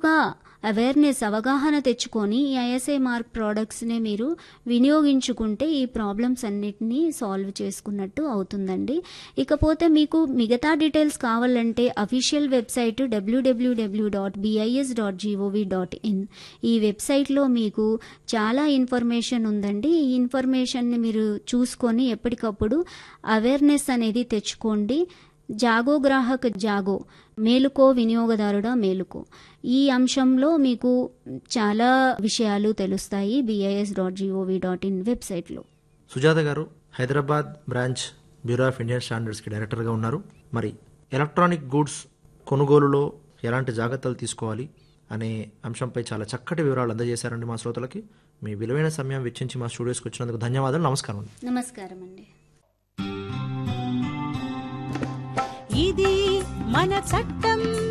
ఎక్కువగా అవేర్నెస్ అవగాహన తెచ్చుకొని ఈ ఐఎస్ఐ మార్క్ ప్రోడక్ట్స్ని మీరు వినియోగించుకుంటే ఈ ప్రాబ్లమ్స్ అన్నిటినీ సాల్వ్ చేసుకున్నట్టు అవుతుందండి ఇకపోతే మీకు మిగతా డీటెయిల్స్ కావాలంటే official website W W W dot B I S dot G O V dot in ఈ వెబ్సైట్లో మీకు చాలా ఇన్ఫర్మేషన్ ఉందండి ఈ ఇన్ఫర్మేషన్ని మీరు చూసుకొని ఎప్పటికప్పుడు అవేర్నెస్ అనేది తెచ్చుకోండి జాగో గ్రాహక్ జాగో మేలుకో వినియోగదారుడా మేలుకో ఈ అంశంలో మీకు చాలా విషయాలు తెలుస్తాయి B I S dot G O V dot in వెబ్సైట్లో Sujatha garu Hyderabad branch bureau of Indian స్టాండర్డ్స్కి డైరెక్టర్గా ఉన్నారు మరి ఎలక్ట్రానిక్ గూడ్స్ కొనుగోలులో ఎలాంటి జాగ్రత్తలు తీసుకోవాలి అనే అంశంపై చాలా చక్కటి వివరాలు అందజేశారండి మా శ్రోతలకి మీ విలువైన సమయం వెచ్చించి మా స్టూడియోస్కి వచ్చినందుకు ధన్యవాదాలు నమస్కారం అండి నమస్కారం అండి ఇది మన చట్టం